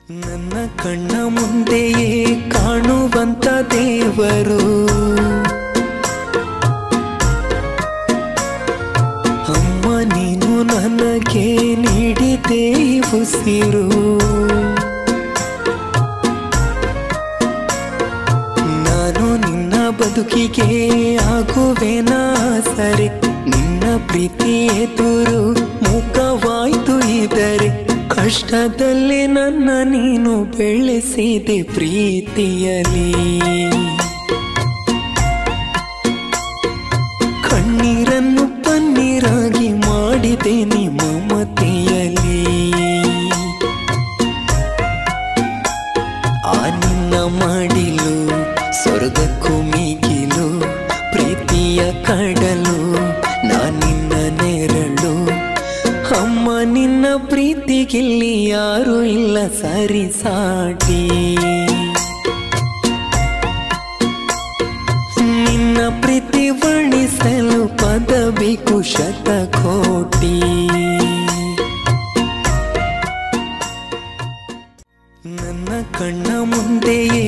ನನ್ನ ಕಣ್ಣ ಮುಂದೆಯೇ ಕಾಣುವಂತ ದೇವರು ಅಮ್ಮ ನೀನು ನನಗೆ ನೀಡಿದೆ ಈ ಉಸಿರು ನಾನು ನಿನ್ನ ಬದುಕಿಗೆ ಆಗುವೆನಾ ಸರಿ ನಿನ್ನ ಪ್ರೀತಿ ಎದುರು ಮುಖವಾಯ್ತು ಇದರೆ ಕಷ್ಟದಲ್ಲಿ ನನ್ನ ನೀನು ಬೆಳೆಸಿದೆ ಪ್ರೀತಿಯಲಿ ಕಣ್ಣೀರನ್ನು ಪನ್ನೀರಾಗಿ ಮಾಡಿದೆ ನೀ ಮಮತೆಯಲಿ ಆ ನಿನ್ನ ಮಾಡಿಲು ಸ್ವರ್ಗಕ್ಕೂ ಮೀಗಿಲು ಪ್ರೀತಿಯ ಕಡಲು ನಾ ನಿನ್ನ ನೆರಳು ಅಮ್ಮ ನಿನ್ನ ಪ್ರೀತಿಗಿಲ್ಲಿ ಯಾರು ಇಲ್ಲ ಸರಿ ಸಾಟಿ ನಿನ್ನ ಪ್ರೀತಿ ವರ್ಣಿಸಲು ಪದ ಬೇಕು ಶತಕೋಟಿ ನನ್ನ ಕಣ್ಣ ಮುಂದೆಯೇ